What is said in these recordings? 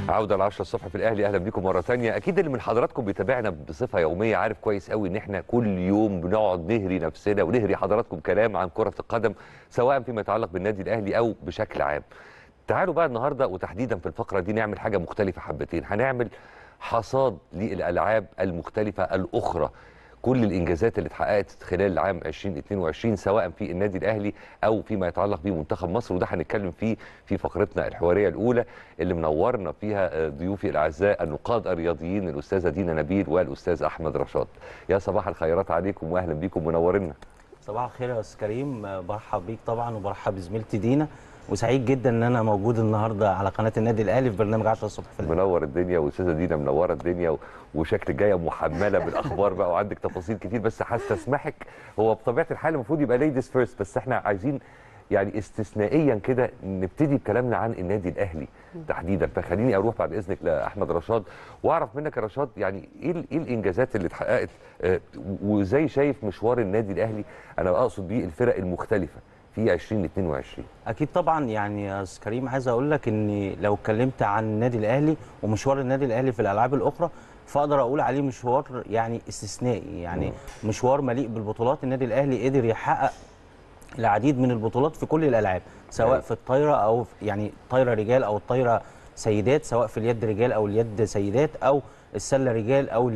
عودة ل 10 الصبح في الأهلي أهلا بيكم مرة تانية أكيد اللي من حضراتكم بيتابعنا بصفة يومية عارف كويس قوي إن إحنا كل يوم بنقعد نهري نفسنا ونهري حضراتكم كلام عن كرة القدم سواء فيما يتعلق بالنادي الأهلي أو بشكل عام تعالوا بقى النهاردة وتحديدا في الفقرة دي نعمل حاجة مختلفة حبتين هنعمل حصاد للألعاب المختلفة الأخرى كل الانجازات اللي اتحققت خلال العام 2022 سواء في النادي الاهلي او فيما يتعلق بمنتخب مصر وده هنتكلم فيه في فقرتنا الحواريه الاولى اللي منورنا فيها ضيوفي الاعزاء النقاد الرياضيين الاستاذه دينا نبيل والاستاذ احمد رشاد يا صباح الخيرات عليكم واهلا بيكم منورنا صباح الخير يا استاذ كريم برحب بيك طبعا وبرحب بزميلتي دينا وسعيد جدا ان انا موجود النهارده على قناه النادي الاهلي في برنامج 10 الصبح في الأهلي. منور الدنيا واستاذه دينا منوره الدنيا وشكل جايه محمله بالاخبار بقى وعندك تفاصيل كتير بس هستسمحك هو بطبيعه الحال المفروض يبقى ليديز فيرست بس احنا عايزين يعني استثنائيا كده نبتدي بكلامنا عن النادي الاهلي تحديدا فخليني اروح بعد اذنك لاحمد رشاد واعرف منك يا رشاد يعني ايه ايه الانجازات اللي اتحققت آه وازاي شايف مشوار النادي الاهلي انا اقصد بيه الفرق المختلفه في 2022 اكيد طبعا يعني يا استاذ كريم عايز اقول لك ان لو اتكلمت عن النادي الاهلي ومشوار النادي الاهلي في الالعاب الاخرى فاقدر اقول عليه مشوار يعني استثنائي يعني مشوار مليء بالبطولات النادي الاهلي قدر يحقق العديد من البطولات في كل الالعاب سواء في الطايره او يعني طايره رجال او الطايره سيدات سواء في اليد رجال او اليد سيدات او السله رجال او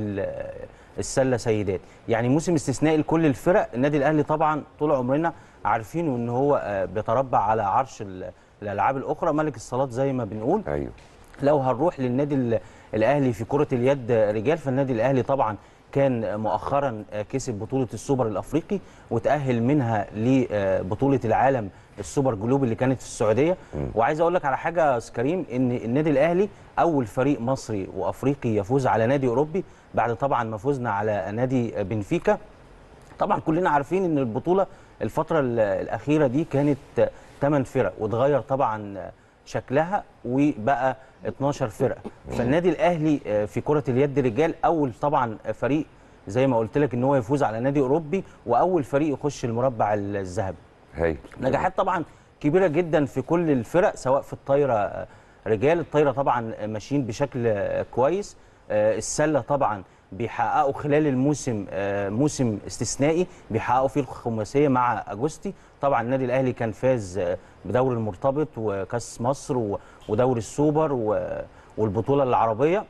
السله سيدات يعني موسم استثنائي لكل الفرق النادي الاهلي طبعا طول عمرنا عارفين ان هو بيتربع على عرش الالعاب الاخرى ملك الصالات زي ما بنقول ايوه لو هنروح للنادي الاهلي في كره اليد رجال فالنادي الاهلي طبعا كان مؤخرا كسب بطوله السوبر الافريقي وتاهل منها لبطوله العالم السوبر جلوب اللي كانت في السعوديه م. وعايز اقول لك على حاجه يا كريم ان النادي الاهلي اول فريق مصري وافريقي يفوز على نادي اوروبي بعد طبعا ما فزنا على نادي بنفيكا طبعا كلنا عارفين ان البطوله الفتره الاخيره دي كانت 8 فرق واتغير طبعا شكلها وبقى 12 فرقه فالنادي الاهلي في كره اليد رجال اول طبعا فريق زي ما قلت لك ان هو يفوز على نادي اوروبي واول فريق يخش المربع الذهبي هاي نجاحات طبعا كبيره جدا في كل الفرق سواء في الطايره رجال الطايره طبعا ماشيين بشكل كويس السله طبعا بيحققوا خلال الموسم موسم استثنائي بيحققوا فيه الخماسيه مع اجوستي طبعا النادي الاهلي كان فاز بدوري المرتبط وكاس مصر ودوري السوبر والبطوله العربيه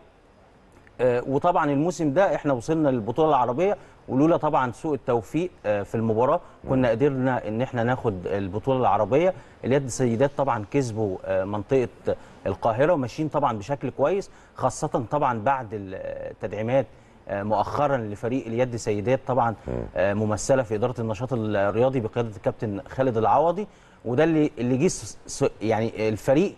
وطبعا الموسم ده احنا وصلنا للبطوله العربيه ولولا طبعا سوء التوفيق في المباراه كنا قدرنا ان احنا ناخد البطوله العربيه اليد السيدات طبعا كسبوا منطقه القاهره وماشيين طبعا بشكل كويس خاصه طبعا بعد التدعيمات مؤخرا لفريق اليد سيدات طبعا ممثله في اداره النشاط الرياضي بقياده الكابتن خالد العوضي وده اللي اللي جه يعني الفريق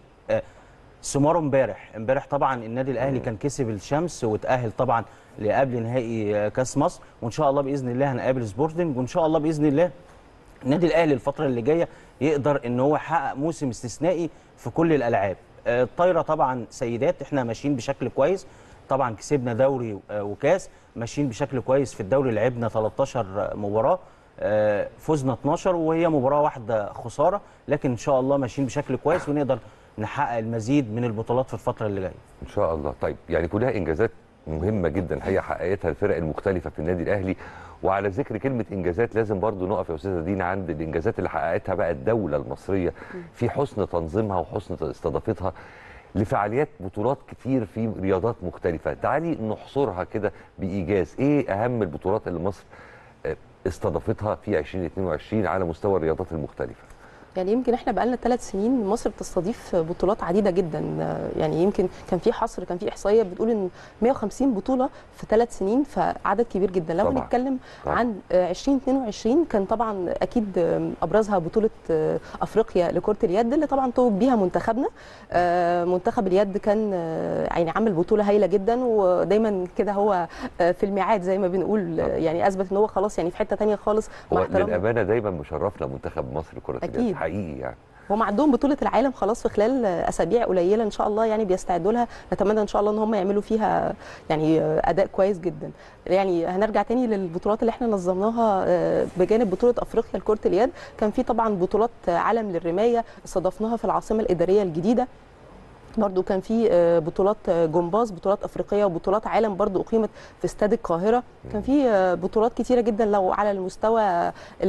سماره امبارح امبارح طبعا النادي الاهلي كان كسب الشمس وتاهل طبعا لقبل نهائي كاس مصر وان شاء الله باذن الله هنقابل سبورتنج وان شاء الله باذن الله النادي الاهلي الفتره اللي جايه يقدر ان هو يحقق موسم استثنائي في كل الالعاب الطايره طبعا سيدات احنا ماشيين بشكل كويس طبعا كسبنا دوري وكاس ماشيين بشكل كويس في الدوري لعبنا 13 مباراه فزنا 12 وهي مباراه واحده خساره لكن ان شاء الله ماشيين بشكل كويس ونقدر نحقق المزيد من البطولات في الفتره اللي جايه ان شاء الله طيب يعني كلها انجازات مهمه جدا هي حققتها الفرق المختلفه في النادي الاهلي وعلى ذكر كلمه انجازات لازم برضو نقف يا استاذه دينا عند الانجازات اللي حققتها بقى الدوله المصريه في حسن تنظيمها وحسن استضافتها لفعاليات بطولات كتير في رياضات مختلفة تعالي نحصرها كده بإيجاز إيه أهم البطولات اللي مصر استضافتها في 2022 على مستوى الرياضات المختلفة يعني يمكن احنا بقالنا ثلاث سنين مصر بتستضيف بطولات عديده جدا يعني يمكن كان في حصر كان في احصائيه بتقول ان 150 بطوله في ثلاث سنين فعدد كبير جدا لو طبعاً. هنتكلم طبعاً. عن 2022 كان طبعا اكيد ابرزها بطوله افريقيا لكره اليد اللي طبعا توج بيها منتخبنا منتخب اليد كان يعني عامل بطوله هايله جدا ودايما كده هو في الميعاد زي ما بنقول يعني اثبت ان هو خلاص يعني في حته ثانيه خالص هو للامانه دايما مشرفنا منتخب مصر كره اليد حقيقي يعني هم عندهم بطوله العالم خلاص في خلال اسابيع قليله ان شاء الله يعني بيستعدوا لها نتمنى ان شاء الله ان هم يعملوا فيها يعني اداء كويس جدا يعني هنرجع تاني للبطولات اللي احنا نظمناها بجانب بطوله افريقيا لكره اليد كان في طبعا بطولات عالم للرمايه استضفناها في العاصمه الاداريه الجديده برضو كان في آه، بطولات آه، جمباز بطولات افريقيه وبطولات عالم برضو اقيمت في استاد القاهره كان في آه، بطولات كتيره جدا لو على المستوى ال-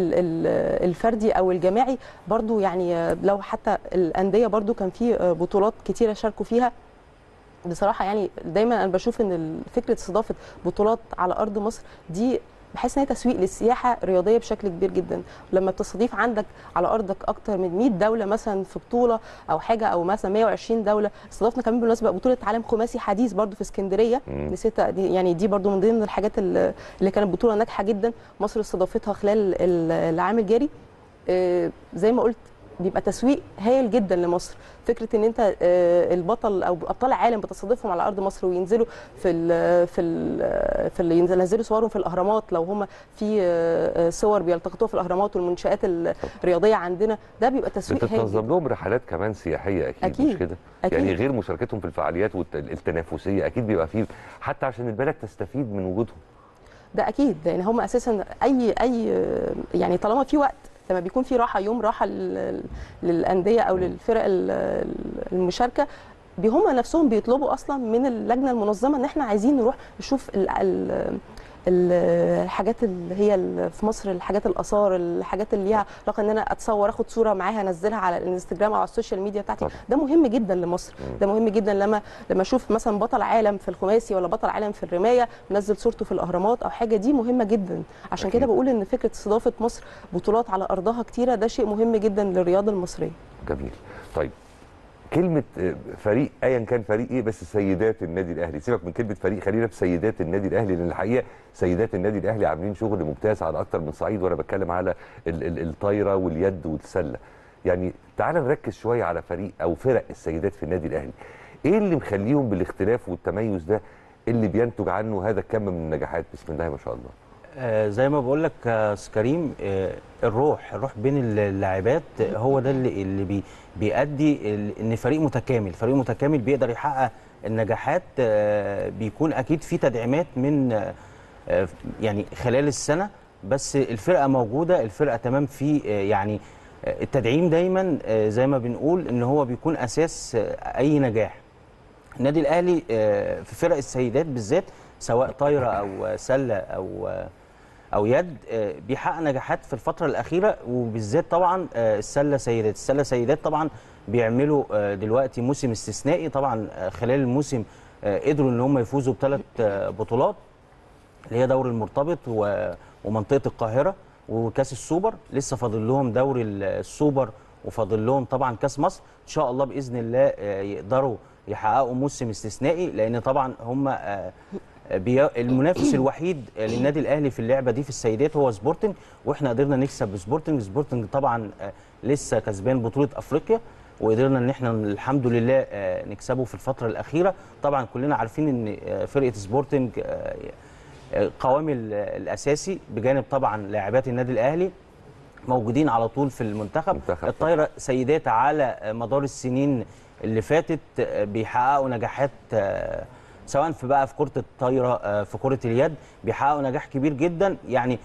ال- الفردي او الجماعي برضو يعني آه، لو حتى الانديه برضو كان في آه، بطولات كتيره شاركوا فيها بصراحه يعني دايما انا بشوف ان ال- فكره استضافه بطولات على ارض مصر دي بحس ان هي تسويق للسياحه الرياضيه بشكل كبير جدا لما بتستضيف عندك على ارضك اكتر من 100 دوله مثلا في بطوله او حاجه او مثلا 120 دوله استضفنا كمان بالمناسبه بطوله عالم خماسي حديث برضو في اسكندريه مم. نسيت دي- يعني دي برضو من ضمن الحاجات اللي اللي كانت بطوله ناجحه جدا مصر استضافتها خلال ال- العام الجاري آه، زي ما قلت بيبقى تسويق هايل جدا لمصر فكره ان انت آه، البطل او ابطال العالم بتستضيفهم على ارض مصر وينزلوا في ال في ال في ال ينزل- ينزلوا صورهم في الاهرامات لو هم في آه، آه، صور بيلتقطوها في الاهرامات والمنشات الرياضيه عندنا ده بيبقى تسويق هايل بتتنظم جدا. لهم رحلات كمان سياحيه اكيد, أكيد. مش كده أكيد. يعني غير مشاركتهم في الفعاليات والت- التنافسيه اكيد بيبقى فيه حتى عشان البلد تستفيد من وجودهم ده اكيد لان هم اساسا اي اي يعني طالما في وقت لما بيكون في راحه يوم راحه لل- للانديه او للفرق ال- المشاركه بي- هم نفسهم بيطلبوا اصلا من اللجنه المنظمه ان احنا عايزين نروح نشوف ال ال ال- الحاجات اللي هي ال- في مصر الحاجات الاثار الحاجات اللي ليها علاقه ان انا اتصور اخد صوره معاها انزلها على الانستجرام او على السوشيال ميديا بتاعتي طبعا. ده مهم جدا لمصر ده مهم جدا لما لما اشوف مثلا بطل عالم في الخماسي ولا بطل عالم في الرمايه منزل صورته في الاهرامات او حاجه دي مهمه جدا عشان أكيد. كده بقول ان فكره استضافه مصر بطولات على ارضها كتيره ده شيء مهم جدا للرياضه المصريه جميل طيب كلمة آه، فريق ايا كان فريق ايه بس سيدات النادي الاهلي سيبك من كلمة فريق خلينا في سيدات النادي الاهلي لان الحقيقة سيدات النادي الاهلي عاملين شغل ممتاز على اكتر من صعيد وانا بتكلم على ال- ال- الطايرة واليد والسلة يعني تعال نركز شوية على فريق او فرق السيدات في النادي الاهلي ايه اللي مخليهم بالاختلاف والتميز ده اللي بينتج عنه هذا الكم من النجاحات بسم الله ما شاء الله آه، زي ما بقول لك يا أستاذ كريم آه، الروح الروح بين اللاعبات آه، هو ده اللي اللي بي بيؤدي ال- ان فريق متكامل فريق متكامل بيقدر يحقق النجاحات آه، بيكون اكيد في تدعيمات من آه، آه، يعني خلال السنه بس الفرقه موجوده الفرقه تمام في آه، يعني آه، التدعيم دايما آه، زي ما بنقول ان هو بيكون اساس آه، اي نجاح النادي الاهلي آه، في فرق السيدات بالذات سواء طايره او سله او او يد آه، بيحقق نجاحات في الفتره الاخيره وبالذات طبعا آه، السله سيدات السله سيدات طبعا بيعملوا آه، دلوقتي موسم استثنائي طبعا آه، خلال الموسم آه، قدروا ان هم يفوزوا بثلاث بطولات اللي هي دوري المرتبط و- ومنطقه القاهره وكاس السوبر لسه فاضل لهم دوري السوبر وفاضل لهم طبعا كاس مصر ان شاء الله باذن الله آه، يقدروا يحققوا موسم استثنائي لان طبعا هم آه، بي... المنافس الوحيد للنادي الاهلي في اللعبه دي في السيدات هو سبورتنج واحنا قدرنا نكسب سبورتنج سبورتنج طبعا آه، لسه كسبان بطوله افريقيا وقدرنا ان احنا الحمد لله آه، نكسبه في الفتره الاخيره طبعا كلنا عارفين ان آه، فرقه سبورتنج آه، آه، قوام ال- الاساسي بجانب طبعا لاعبات النادي الاهلي موجودين على طول في المنتخب منتخب. الطايره سيدات على مدار السنين اللي فاتت آه، بيحققوا نجاحات آه، سواء في بقى في كره الطايره آه، في كره اليد بيحققوا نجاح كبير جدا يعني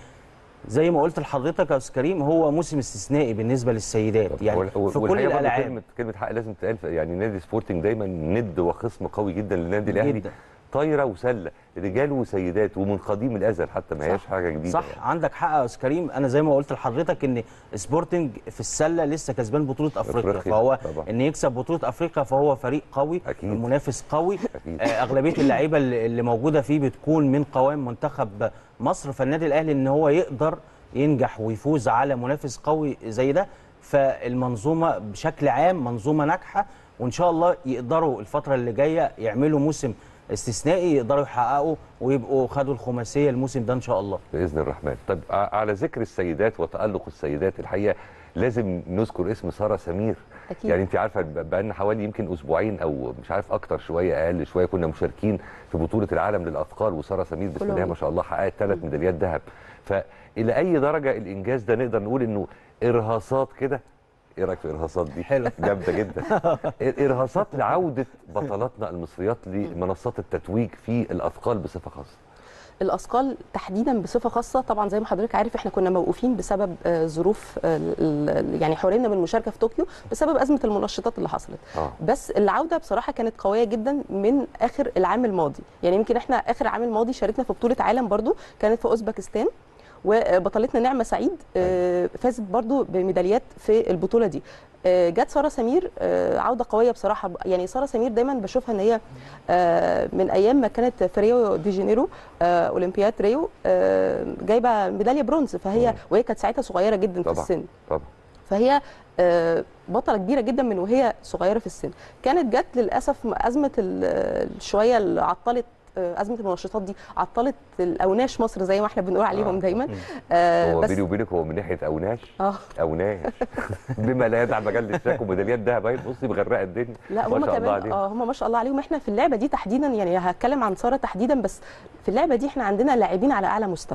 زي ما قلت لحضرتك يا استاذ كريم هو موسم استثنائي بالنسبه للسيدات يعني وال- في كل والحقيقة برضه الالعاب كلمة كلمة حق لازم تتقال يعني نادي سبورتنج دايما ند وخصم قوي جدا للنادي الاهلي جدا. طايرة وسلة رجال وسيدات ومن قديم الازل حتى ما هياش حاجة جديدة صح يعني. عندك حق يا استاذ كريم انا زي ما قلت لحضرتك ان سبورتنج في السله لسه كسبان بطوله افريقيا أفريقيا، فهو طبعا. ان يكسب بطوله افريقيا فهو فريق قوي أكيد. منافس قوي أكيد. آه، اغلبيه اللعيبه اللي اللي موجوده فيه بتكون من قوام منتخب مصر فالنادي الاهلي ان هو يقدر ينجح ويفوز على منافس قوي زي ده فالمنظومه بشكل عام منظومه ناجحه وان شاء الله يقدروا الفتره اللي جايه يعملوا موسم استثنائي يقدروا يحققوا ويبقوا خدوا الخماسيه الموسم ده ان شاء الله باذن الرحمن طب ع- على ذكر السيدات وتالق السيدات الحقيقه لازم نذكر اسم ساره سمير أكيد. يعني انت عارفه ب- بقالنا حوالي يمكن اسبوعين او مش عارف اكتر شويه اقل شويه كنا مشاركين في بطوله العالم للاثقال وساره سمير بسم الله كلهم. ما شاء الله حققت ثلاث ميداليات ذهب فالى اي درجه الانجاز ده نقدر نقول انه ارهاصات كده ايه رايك في الارهاصات دي حلو. جامده جدا ارهاصات لعوده بطلاتنا المصريات لمنصات التتويج في الاثقال بصفه خاصه الاثقال تحديدا بصفه خاصه طبعا زي ما حضرتك عارف احنا كنا موقوفين بسبب آه، ظروف آه، ال- ال- يعني حرمنا من المشاركه في طوكيو بسبب ازمه المنشطات اللي حصلت اه بس العوده بصراحه كانت قويه جدا من اخر العام الماضي يعني يمكن احنا اخر العام الماضي شاركنا في بطوله عالم برضو كانت في اوزبكستان وبطلتنا نعمه سعيد آه، فازت برضو بميداليات في البطوله دي آه، جت ساره سمير آه، عوده قويه بصراحه يعني ساره سمير دايما بشوفها ان هي آه، من ايام ما كانت في ريو دي جانيرو آه، اولمبياد ريو آه، جايبه ميداليه برونز فهي مم. وهي كانت ساعتها صغيره جدا طبعا. في السن طبعا فهي آه، بطله كبيره جدا من وهي صغيره في السن كانت جت للاسف ازمه ال- شويه اللي عطلت آه، ازمه المنشطات دي عطلت الاوناش مصر زي ما احنا بنقول عليهم آه. دايما آه، هو بس بيني وبينك هو من ناحيه اوناش اه اوناش بما لا يدع مجال للشك وميداليات ذهب اهي بصي مغرقه الدنيا لا ما هم شاء الله كمان عليهم. اه هم ما شاء الله عليهم احنا في اللعبه دي تحديدا يعني هتكلم عن ساره تحديدا بس في اللعبه دي احنا عندنا لاعبين على اعلى مستوى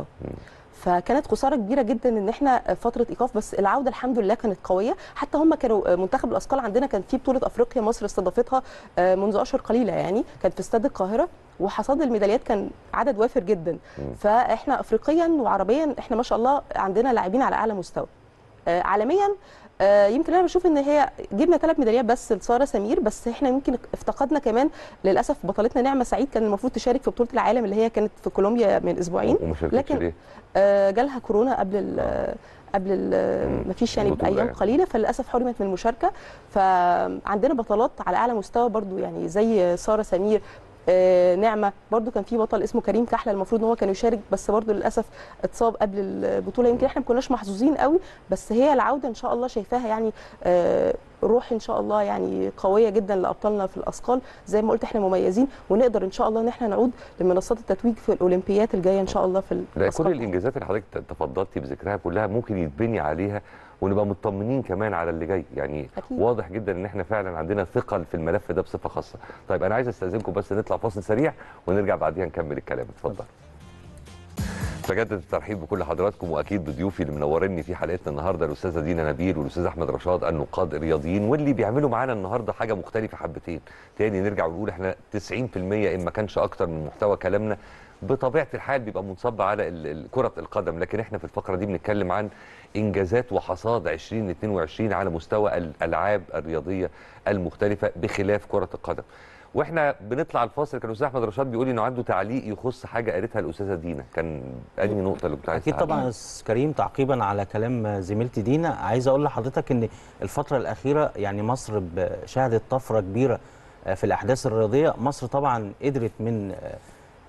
فكانت خساره كبيره جدا ان احنا فتره ايقاف بس العوده الحمد لله كانت قويه حتى هم كانوا منتخب الاثقال عندنا كان في بطوله افريقيا مصر استضافتها آه، منذ اشهر قليله يعني كانت في استاد القاهره وحصاد الميداليات كان عدد وافر جدا فاحنا افريقيا وعربيا احنا ما شاء الله عندنا لاعبين على اعلى مستوى آه، عالميا آه، يمكن انا بشوف ان هي جبنا ثلاث ميداليات بس لساره سمير بس احنا يمكن افتقدنا كمان للاسف بطلتنا نعمه سعيد كان المفروض تشارك في بطوله العالم اللي هي كانت في كولومبيا من اسبوعين وما شاركتش لكن ليه؟ آه، جالها كورونا قبل ال قبل ال- ما فيش يعني البطولة بايام يعني. قليله فللاسف حرمت من المشاركه فعندنا بطلات على اعلى مستوى برضو يعني زي ساره سمير آه، نعمه برضو كان في بطل اسمه كريم كحله المفروض ان هو كان يشارك بس برضو للاسف اتصاب قبل البطوله يمكن احنا ما كناش محظوظين قوي بس هي العوده ان شاء الله شايفاها يعني آه، روح ان شاء الله يعني قويه جدا لابطالنا في الاثقال زي ما قلت احنا مميزين ونقدر ان شاء الله ان احنا نعود لمنصات التتويج في الاولمبيات الجايه ان شاء الله في لا كل الأثقال. الانجازات اللي حضرتك تفضلتي بذكرها كلها ممكن يتبني عليها ونبقى مطمنين كمان على اللي جاي يعني أكيد. واضح جدا ان احنا فعلا عندنا ثقل في الملف ده بصفه خاصه طيب انا عايز استاذنكم بس نطلع فاصل سريع ونرجع بعديها نكمل الكلام اتفضل بجدد الترحيب بكل حضراتكم واكيد بضيوفي اللي منوريني في حلقتنا النهارده الاستاذه دينا نبيل والاستاذ احمد رشاد النقاد الرياضيين واللي بيعملوا معانا النهارده حاجه مختلفه حبتين تاني نرجع ونقول احنا 90% ان ما كانش اكتر من محتوى كلامنا بطبيعه الحال بيبقى منصب على ال- ال- كره القدم لكن احنا في الفقره دي بنتكلم عن انجازات وحصاد 2022 على مستوى الالعاب الرياضيه المختلفه بخلاف كره القدم واحنا بنطلع الفاصل كان الاستاذ احمد رشاد بيقول لي انه عنده تعليق يخص حاجه قالتها الاستاذه دينا كان انهي نقطه اللي كنت عايز اكيد تعليق؟ طبعا يا أستاذ كريم تعقيبا على كلام زميلتي دينا عايز اقول لحضرتك ان الفتره الاخيره يعني مصر ب- شهدت طفره كبيره آه، في الاحداث الرياضيه مصر طبعا قدرت من آه،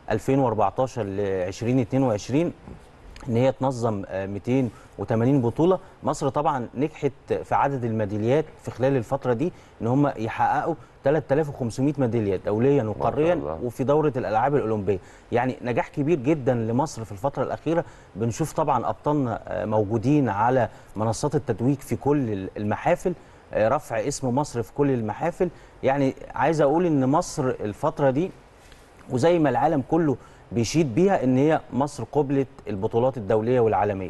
2014 ل 2022 ان هي تنظم آه، 280 بطوله مصر طبعا نجحت في عدد الميداليات في خلال الفتره دي ان هم يحققوا 3500 ميداليه دوليا وقاريا الله. وفي دوره الالعاب الاولمبيه يعني نجاح كبير جدا لمصر في الفتره الاخيره بنشوف طبعا ابطالنا آه، موجودين على منصات التتويج في كل المحافل آه، رفع اسم مصر في كل المحافل يعني عايز اقول ان مصر الفتره دي وزي ما العالم كله بيشيد بيها ان هي مصر قبلت البطولات الدوليه والعالميه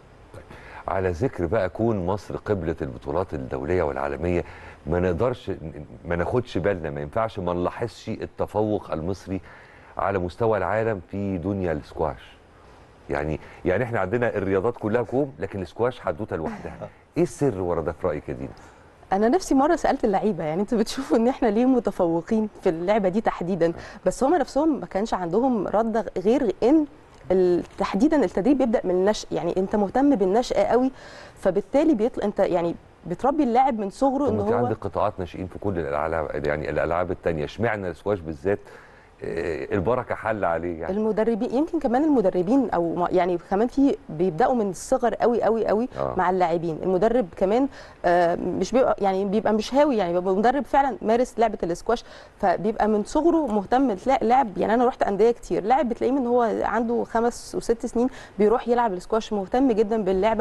على ذكر بقى كون مصر قبلة البطولات الدولية والعالمية ما نقدرش ما ناخدش بالنا ما ينفعش ما نلاحظش التفوق المصري على مستوى العالم في دنيا السكواش يعني يعني احنا عندنا الرياضات كلها كوم لكن السكواش حدوته لوحدها ايه السر ورا ده في رايك يا دينا انا نفسي مره سالت اللعيبه يعني انتوا بتشوفوا ان احنا ليه متفوقين في اللعبه دي تحديدا بس هم نفسهم ما كانش عندهم رد غير ان ال- تحديدا التدريب بيبدا من النشء يعني انت مهتم بالنشأ قوي فبالتالي بيطلع انت يعني بتربي اللاعب من صغره ان طب انت هو عندك قطاعات ناشئين في كل الالعاب يعني الالعاب التانية اشمعنى السكواش بالذات آه، البركه حل عليه يعني المدربين يمكن كمان المدربين او ما- يعني كمان في بيبداوا من الصغر قوي قوي قوي آه. مع اللاعبين المدرب كمان آه، مش بيبقى يعني بيبقى مش هاوي يعني بيبقى مدرب فعلا مارس لعبه الاسكواش فبيبقى من صغره مهتم تلاقي لاعب يعني انا رحت انديه كتير لاعب بتلاقيه من هو عنده خمس وست سنين بيروح يلعب الاسكواش مهتم جدا باللعبه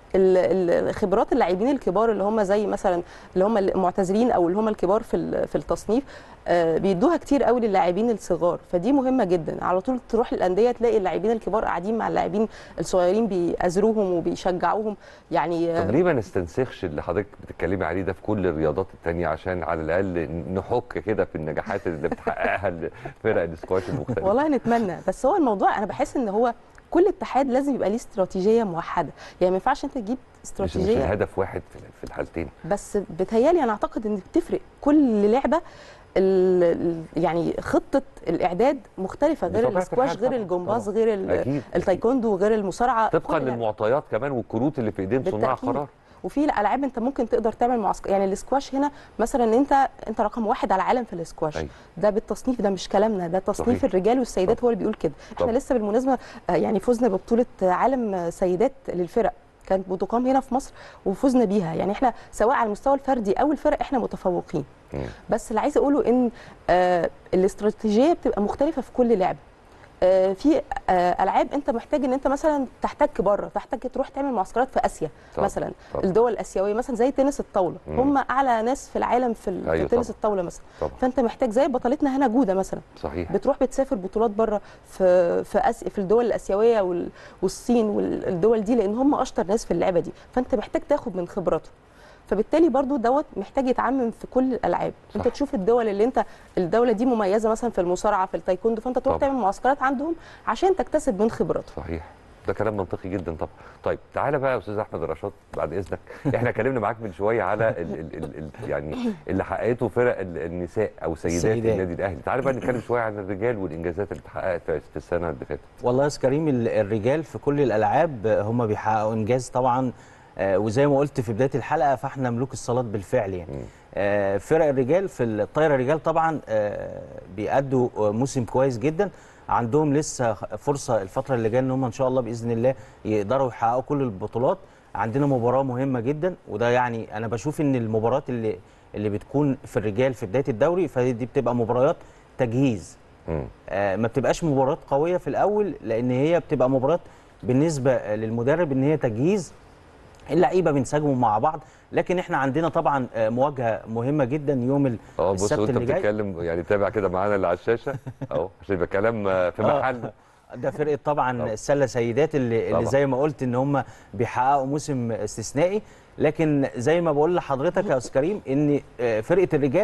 ال- ال- الخبرات اللاعبين الكبار اللي هم زي مثلا اللي هم المعتزلين او اللي هم الكبار في ال- في التصنيف آه، بيدوها كتير قوي للاعبين الصغار فدي مهمه جدا على طول تروح الانديه تلاقي اللاعبين الكبار قاعدين مع اللاعبين الصغيرين بيأزروهم وبيشجعوهم يعني آه، طب ليه ما نستنسخش اللي حضرتك بتتكلمي عليه ده في كل الرياضات التانية عشان على الاقل نحك كده في النجاحات اللي بتحققها الفرق السكواش المختلفه والله نتمنى بس هو الموضوع انا بحس ان هو كل اتحاد لازم يبقى ليه استراتيجيه موحده يعني ما ينفعش انت تجيب مش مش استراتيجيه الهدف واحد في في الحالتين بس بتهيالي انا اعتقد ان بتفرق كل لعبه ال- ال- يعني خطه الاعداد مختلفه غير بطبيعة السكواش الحال غير طبعاً، الجمباز طبعاً. غير ال- اكيد التايكوندو غير المصارعه طبقا كل لعبة. للمعطيات كمان والكروت اللي في ايدين صناع بالتأكيد. قرار وفي العاب انت ممكن تقدر تعمل معسكر يعني السكواش هنا مثلا انت انت رقم واحد على العالم في السكواش أيوة. ده بالتصنيف ده مش كلامنا ده تصنيف صحيح. الرجال والسيدات طب. هو اللي بيقول كده احنا طب. لسه بالمناسبه آه، يعني فزنا ببطوله عالم سيدات للفرق كانت بتقام هنا في مصر وفزنا بيها يعني احنا سواء على المستوى الفردي او الفرق احنا متفوقين مم. بس اللي عايزه اقوله ان آه الاستراتيجيه بتبقى مختلفه في كل لعبه آه في آه العاب انت محتاج ان انت مثلا تحتك بره تحتاج تروح تعمل معسكرات في اسيا طبعاً، مثلا طبعاً. الدول الاسيويه مثلا زي تنس الطاوله مم. هم اعلى ناس في العالم في, ال- أيوة في تنس طبعاً. الطاوله مثلا طبعا فانت محتاج زي بطلتنا هنا جوده مثلا صحيح بتروح بتسافر بطولات بره في في أس... في الدول الاسيويه وال... والصين والدول دي لان هم اشطر ناس في اللعبه دي فانت محتاج تاخد من خبراتهم فبالتالي برضو دوت محتاج يتعمم في كل الالعاب انت صح. تشوف الدول اللي انت الدوله دي مميزه مثلا في المصارعه في التايكوندو فانت تروح طبعا. تعمل معسكرات عندهم عشان تكتسب من خبراتهم صحيح ده كلام منطقي جدا طبعا طيب تعالى بقى يا استاذ احمد رشاد بعد اذنك احنا اتكلمنا معاك من شويه على ال ال ال ال يعني اللي حققته فرق ال- النساء او سيدات السيدات. النادي الاهلي تعالى بقى نتكلم شويه عن الرجال والانجازات اللي اتحققت في في السنه اللي فاتت والله يا أستاذ كريم ال- الرجال في كل الالعاب هم بيحققوا انجاز طبعا آه، وزي ما قلت في بدايه الحلقه فاحنا ملوك الصالات بالفعل يعني مم. آه، فرق الرجال في الطايره الرجال طبعا آه، بيأدوا آه، موسم كويس جدا عندهم لسه فرصه الفتره اللي جايه ان هم ان شاء الله باذن الله يقدروا يحققوا كل البطولات عندنا مباراه مهمه جدا وده يعني انا بشوف ان المباريات اللي اللي بتكون في الرجال في بدايه الدوري فدي بتبقى مباريات تجهيز مم. آه، ما بتبقاش مباريات قويه في الاول لان هي بتبقى مباريات بالنسبه للمدرب ان هي تجهيز اللعيبه بنسجمهم مع بعض لكن احنا عندنا طبعا آه، مواجهه مهمه جدا يوم ال- اه بص السبت وانت اللي جاي بتتكلم يعني تابع كده معانا اللي على الشاشه اهو عشان يبقى كلام آه، في آه. محل ده فرقه طبعا طبعا. السله سيدات اللي, اللي طبعا. زي ما قلت ان هم بيحققوا موسم استثنائي لكن زي ما بقول لحضرتك يا استاذ كريم ان آه، فرقه الرجال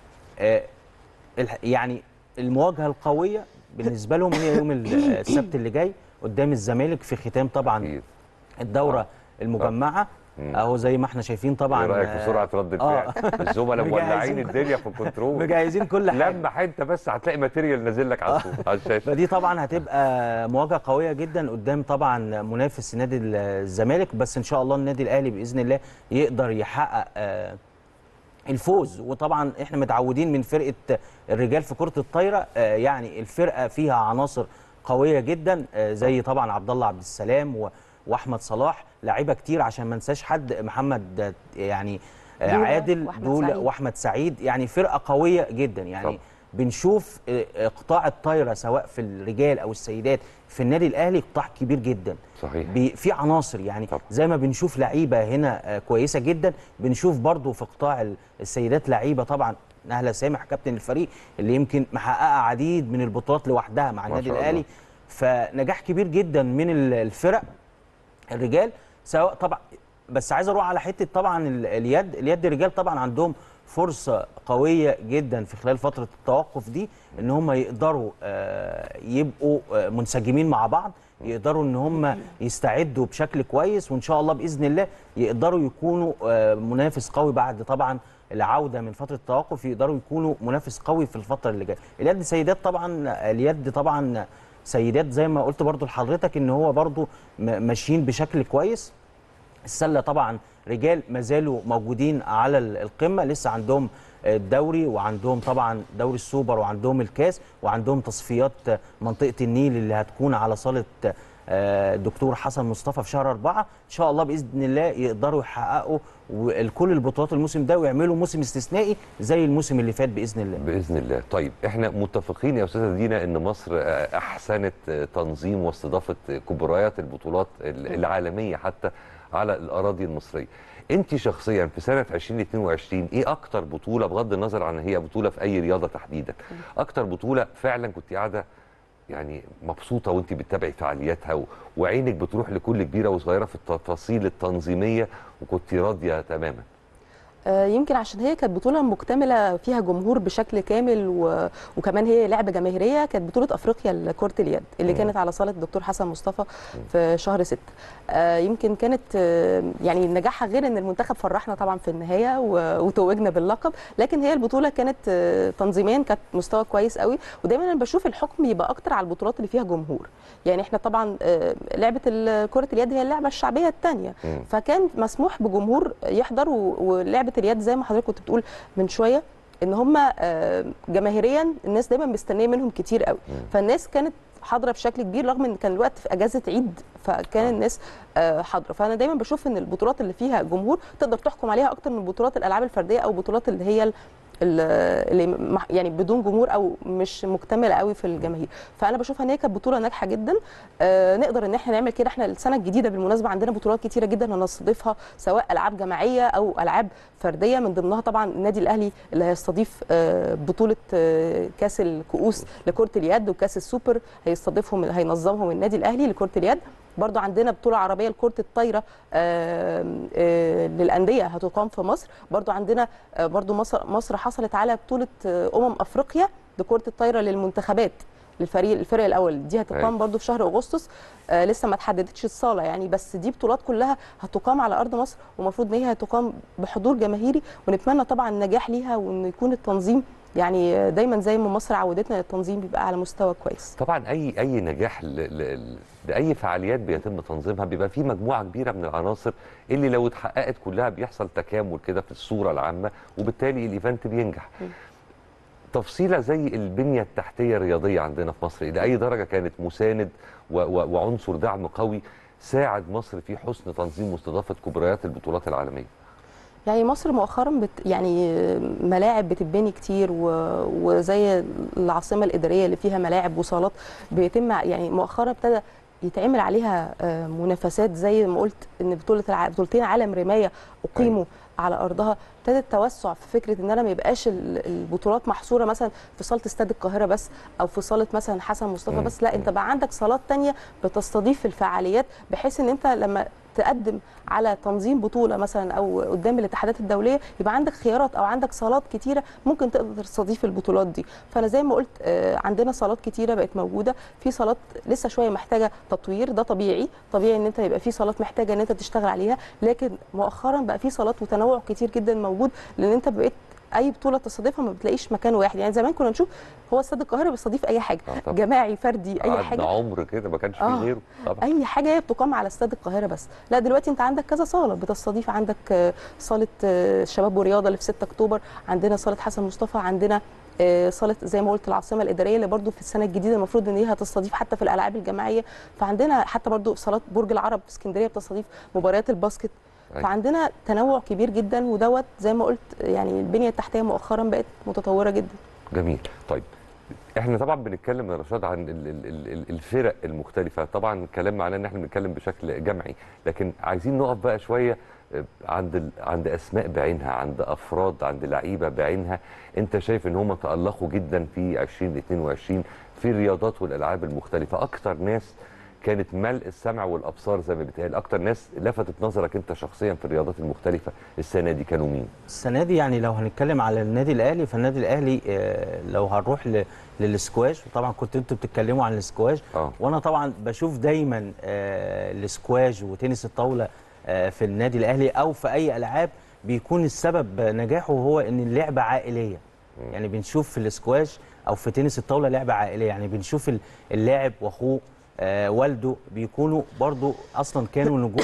آه، الح- يعني المواجهه القويه بالنسبه لهم هي يوم ال- السبت اللي جاي قدام الزمالك في ختام طبعا أكيد. الدوره آه. المجمعه مم. اهو زي ما احنا شايفين طبعا ايه رايك في آه، سرعه رد آه. الفعل الزملاء مجهزين مولعين كل- الدنيا في الكنترول مجهزين كل حاجه لما انت بس هتلاقي ماتيريال نازل لك على الصوت على الشاشه فدي طبعا هتبقى مواجهه قويه جدا قدام طبعا منافس نادي الزمالك بس ان شاء الله النادي الاهلي باذن الله يقدر يحقق آه، الفوز وطبعا احنا متعودين من فرقه الرجال في كره الطايره آه، يعني الفرقه فيها عناصر قويه جدا آه، زي طبعا عبد الله عبد السلام و- واحمد صلاح لعيبه كتير عشان ما ننساش حد محمد آه، يعني آه، دولة عادل وأحمد دول سعيد. واحمد سعيد يعني فرقه قويه جدا يعني طبعا. بنشوف آه، آه، قطاع الطايره سواء في الرجال او السيدات في النادي الاهلي قطاع كبير جدا صحيح بي- في عناصر يعني طبعا. زي ما بنشوف لعيبه هنا آه، كويسه جدا بنشوف برضو في قطاع ال- السيدات لعيبه طبعا نهله سامح كابتن الفريق اللي يمكن محققه عديد من البطولات لوحدها مع ما النادي شاء الاهلي الله. فنجاح كبير جدا من ال- الفرق الرجال سواء طبعا بس عايز اروح على حته طبعا ال- اليد اليد الرجال طبعا عندهم فرصه قويه جدا في خلال فتره التوقف دي ان هم يقدروا آه، يبقوا آه، منسجمين مع بعض يقدروا ان هم يستعدوا بشكل كويس وان شاء الله باذن الله يقدروا يكونوا آه، منافس قوي بعد طبعا العوده من فتره التوقف يقدروا يكونوا منافس قوي في الفتره اللي جايه اليد سيدات طبعا اليد طبعا سيدات زي ما قلت برضو لحضرتك ان هو برضو م- ماشيين بشكل كويس السله طبعا رجال ما زالوا موجودين على ال- القمه لسه عندهم الدوري وعندهم طبعا دوري السوبر وعندهم الكاس وعندهم تصفيات منطقه النيل اللي هتكون على صاله آه، دكتور حسن مصطفى في شهر أربعة إن شاء الله بإذن الله يقدروا يحققوا و- كل البطولات الموسم ده ويعملوا موسم استثنائي زي الموسم اللي فات بإذن الله باذن الله طيب احنا متفقين يا استاذه دينا ان مصر آه، احسنت آه، تنظيم واستضافه كبريات البطولات ال- العالميه حتى على الاراضي المصريه انت شخصيا في سنه 2022 ايه اكتر بطوله بغض النظر عن هي بطوله في اي رياضه تحديدا اكتر بطوله فعلا كنت قاعده يعني مبسوطه وانت بتتابعي فعالياتها و... وعينك بتروح لكل كبيره وصغيره في التفاصيل التنظيميه وكنت راضيه تماما آه، يمكن عشان هي كانت بطوله مكتمله فيها جمهور بشكل كامل و... وكمان هي لعبه جماهيريه كانت بطوله افريقيا لكره اليد اللي مم. كانت على صاله الدكتور حسن مصطفى في شهر ستة آه، يمكن كانت آه، يعني نجاحها غير ان المنتخب فرحنا طبعا في النهايه و... وتوجنا باللقب لكن هي البطوله كانت آه، تنظيميا كانت مستوى كويس قوي ودايما انا بشوف الحكم يبقى اكتر على البطولات اللي فيها جمهور يعني احنا طبعا آه، لعبه ال- كره اليد هي اللعبه الشعبيه الثانيه مم. فكان مسموح بجمهور يحضر و- ولعبه اليد زي ما حضرتك كنت بتقول من شويه ان هم جماهيريا الناس دايما مستنيه منهم كتير قوي مم. فالناس كانت حاضره بشكل كبير رغم ان كان الوقت في اجازه عيد فكان آه. الناس آه، حاضره فانا دايما بشوف ان البطولات اللي فيها جمهور تقدر تحكم عليها اكتر من بطولات الالعاب الفرديه او بطولات اللي هي ال- ال- اللي مح- يعني بدون جمهور او مش مكتمله قوي في الجماهير فانا بشوفها ان هي كانت بطوله ناجحه جدا آه نقدر ان احنا نعمل كده احنا السنه الجديده بالمناسبه عندنا بطولات كتيره جدا هنستضيفها سواء العاب جماعيه او العاب فرديه من ضمنها طبعا النادي الاهلي اللي هيستضيف آه بطوله آه كاس الكؤوس لكره اليد وكاس السوبر هيستضيفهم هينظمهم النادي الاهلي لكره اليد برضو عندنا بطولة عربية لكرة الطايرة آه، آه، للأندية هتقام في مصر برضو عندنا آه، برضو مصر, مصر حصلت على بطولة آه، أمم أفريقيا لكرة الطايرة للمنتخبات للفريق الفرق الاول دي هتقام أيوة. برضو في شهر اغسطس آه لسه ما اتحددتش الصاله يعني بس دي بطولات كلها هتقام على ارض مصر ومفروض ان هي هتقام بحضور جماهيري ونتمنى طبعا النجاح ليها وان يكون التنظيم يعني آه، دايما زي ما مصر عودتنا التنظيم بيبقى على مستوى كويس طبعا اي اي نجاح ل... ل... لاي فعاليات بيتم تنظيمها بيبقى في مجموعه كبيره من العناصر اللي لو اتحققت كلها بيحصل تكامل كده في الصوره العامه وبالتالي الايفنت بينجح م. تفصيله زي البنيه التحتيه الرياضيه عندنا في مصر الى اي درجه كانت مساند و... و... وعنصر دعم قوي ساعد مصر في حسن تنظيم واستضافه كبريات البطولات العالميه يعني مصر مؤخرا بت يعني ملاعب بتتبني كتير و... وزي العاصمه الاداريه اللي فيها ملاعب وصالات بيتم يعني مؤخرا ابتدى يتعمل عليها آه، منافسات زي ما قلت ان بطوله الع... بطولتين عالم رمايه اقيموا على ارضها ابتدى التوسع في فكره ان انا ما يبقاش ال- البطولات محصوره مثلا في صاله استاد القاهره بس او في صاله مثلا حسن مصطفى مم. بس لا انت بقى عندك صالات تانية بتستضيف الفعاليات بحيث ان انت لما تقدم على تنظيم بطوله مثلا او قدام الاتحادات الدوليه يبقى عندك خيارات او عندك صالات كتيره ممكن تقدر تستضيف البطولات دي فانا زي ما قلت آه، عندنا صالات كتيره بقت موجوده في صالات لسه شويه محتاجه تطوير ده طبيعي طبيعي ان انت يبقى في صالات محتاجه ان انت تشتغل عليها لكن مؤخرا بقى في صالات وتنوع كتير جدا موجود لان انت بقيت اي بطوله تستضيفها ما بتلاقيش مكان واحد يعني زمان كنا نشوف هو استاد القاهره بيستضيف اي حاجه آه طبعاً. جماعي فردي اي قعدنا حاجه عمر كده ما كانش فيه آه. غيره طبعا اي حاجه هي بتقام على استاد القاهره بس لا دلوقتي انت عندك كذا صاله بتستضيف عندك آه، صاله آه، شباب ورياضه اللي في 6 اكتوبر عندنا صاله حسن مصطفى عندنا آه، صاله زي ما قلت العاصمه الاداريه اللي برضو في السنه الجديده المفروض ان هي هتستضيف حتى في الالعاب الجماعيه فعندنا حتى برضو صالات برج العرب في اسكندريه بتستضيف مباريات الباسكت أيوة. فعندنا تنوع كبير جدا ودوت زي ما قلت يعني البنيه التحتيه مؤخرا بقت متطوره جدا جميل طيب احنا طبعا بنتكلم يا رشاد عن ال- ال- ال- ال- الفرق المختلفه طبعا الكلام معناه ان احنا بنتكلم بشكل جمعي لكن عايزين نقف بقى شويه آه، عند ال- عند اسماء بعينها عند افراد عند لعيبه بعينها انت شايف ان هم تالقوا جدا في 2022 في الرياضات والالعاب المختلفه اكتر ناس كانت ملء السمع والابصار زي ما بيتقال اكتر ناس لفتت نظرك انت شخصيا في الرياضات المختلفه السنه دي كانوا مين السنه دي يعني لو هنتكلم على النادي الاهلي فالنادي الاهلي آه، لو هنروح ل- للسكواش وطبعا كنت انتوا بتتكلموا عن السكواش اه وانا طبعا بشوف دايما آه، السكواش وتنس الطاوله آه، في النادي الاهلي او في اي العاب بيكون السبب نجاحه هو ان اللعبه عائليه مم. يعني بنشوف في السكواش او في تنس الطاوله لعبه عائليه يعني بنشوف ال- اللاعب واخوه آه، والده بيكونوا برضو اصلا كانوا نجوم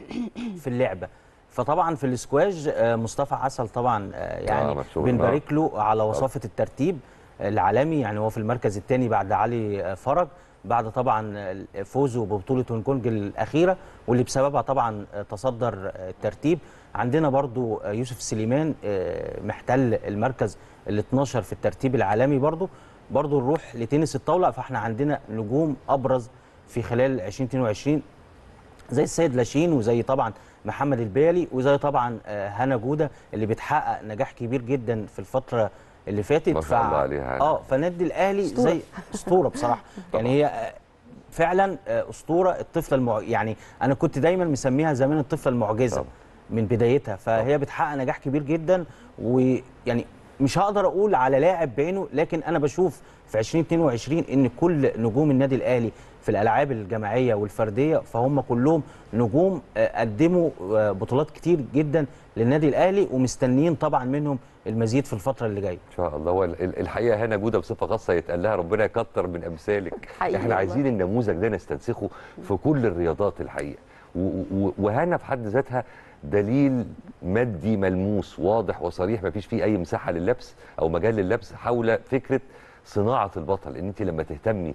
في اللعبه فطبعا في السكواش آه، مصطفى عسل طبعا آه، يعني مشهور، بنبارك له على وصافه الترتيب العالمي يعني هو في المركز الثاني بعد علي آه، فرج بعد طبعا آه، فوزه ببطوله هونج كونج الاخيره واللي بسببها طبعا آه، تصدر آه، الترتيب عندنا برضو آه، يوسف سليمان آه، محتل المركز ال 12 في الترتيب العالمي برضو برضو نروح لتنس الطاوله فاحنا عندنا نجوم ابرز في خلال 2022 زي السيد لاشين وزي طبعا محمد البيلي وزي طبعا آه، هنا جوده اللي بتحقق نجاح كبير جدا في الفتره اللي فاتت ما شاء الله عليها هنا. اه فالنادي الاهلي أسطورة. زي اسطوره بصراحه يعني هي آه، فعلا آه، اسطوره الطفله المع... يعني انا كنت دايما مسميها زمان الطفله المعجزه طبعا. من بدايتها فهي بتحقق نجاح كبير جدا ويعني مش هقدر اقول على لاعب بعينه لكن انا بشوف في 2022 ان كل نجوم النادي الاهلي في الالعاب الجماعيه والفرديه فهم كلهم نجوم آه، قدموا آه، بطولات كتير جدا للنادي الاهلي ومستنيين طبعا منهم المزيد في الفتره اللي جايه ان شاء الله هو ال- ال- الحقيقه هنا جوده بصفه خاصه يتقال لها ربنا يكتر من امثالك حقيقي احنا والله. عايزين النموذج ده نستنسخه في كل الرياضات الحقيقه و- و- وهنا في حد ذاتها دليل مادي ملموس واضح وصريح ما فيش فيه اي مساحه لللبس او مجال للبس حول فكره صناعه البطل ان انت لما تهتمي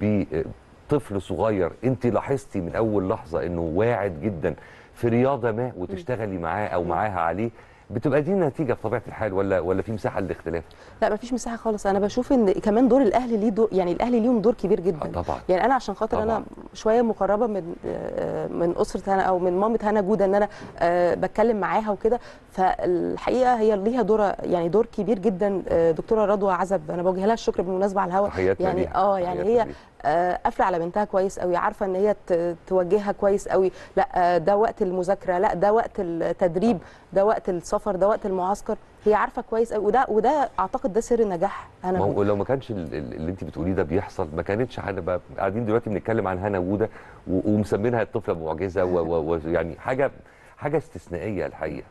بطفل صغير انت لاحظتي من اول لحظه انه واعد جدا في رياضه ما وتشتغلي معاه او معاها عليه بتبقى دي النتيجه في طبيعه الحال ولا ولا في مساحه للاختلاف؟ لا مفيش مساحه خالص انا بشوف ان كمان دور الاهلي ليه دور يعني الاهلي ليهم دور كبير جدا آه طبعا يعني انا عشان خاطر طبعاً. انا شويه مقربه من آه، من اسره هنا او من مامه هنا جوده ان انا آه، بتكلم معاها وكده فالحقيقه هي ليها دور يعني دور كبير جدا آه، دكتوره رضوى عزب انا بوجه لها الشكر بالمناسبه على الهواء تحياتنا يعني ليها. اه يعني تحياتنا هي ليها. آه، قافله على بنتها كويس قوي عارفه ان هي ت- توجهها كويس قوي لا آه، ده وقت المذاكره لا ده وقت التدريب ده وقت السفر ده وقت المعسكر هي عارفه كويس قوي وده وده اعتقد ده سر النجاح انا ما بقول. هو لو ما كانش ال- ال- اللي انت بتقوليه ده بيحصل ما كانتش هنبقى قاعدين دلوقتي بنتكلم عن هنا وجوده و- ومسمينها الطفله معجزه ويعني حاجه حاجه استثنائيه الحقيقه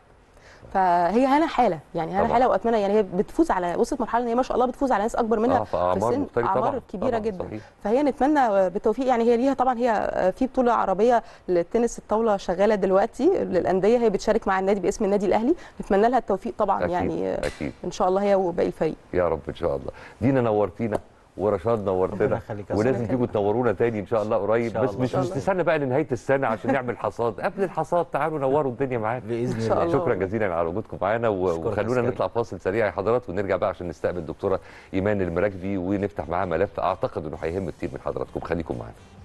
فهي هنا حاله يعني هنا طبعاً. حاله واتمنى يعني هي بتفوز على وصلت مرحله ان هي ما شاء الله بتفوز على ناس اكبر منها اه في اعمار سن مختلفه اعمار طبعا كبيره طبعاً، جدا صحيح. فهي نتمنى بالتوفيق يعني هي ليها طبعا هي في بطوله عربيه للتنس الطاوله شغاله دلوقتي للانديه هي بتشارك مع النادي باسم النادي الاهلي نتمنى لها التوفيق طبعا أكيد يعني اكيد ان شاء الله هي وباقي الفريق يا رب ان شاء الله دينا نورتينا ورشاد ربنا نورتنا يخليك يا ولازم أستاذ. تيجوا تنورونا تاني ان شاء الله قريب إن شاء بس الله. مش إن شاء مش الله. نستنى بقى لنهايه السنه عشان نعمل حصاد قبل الحصاد تعالوا نوروا الدنيا معانا باذن إن شاء الله الله. شكرا جزيلا على وجودكم معانا و- أشكرك يا وخلونا أستاذ نطلع فاصل سريع يا حضرات ونرجع بقى عشان نستقبل الدكتوره ايمان المراكبي ونفتح معاها ملف اعتقد انه هيهم كتير من حضراتكم خليكم معانا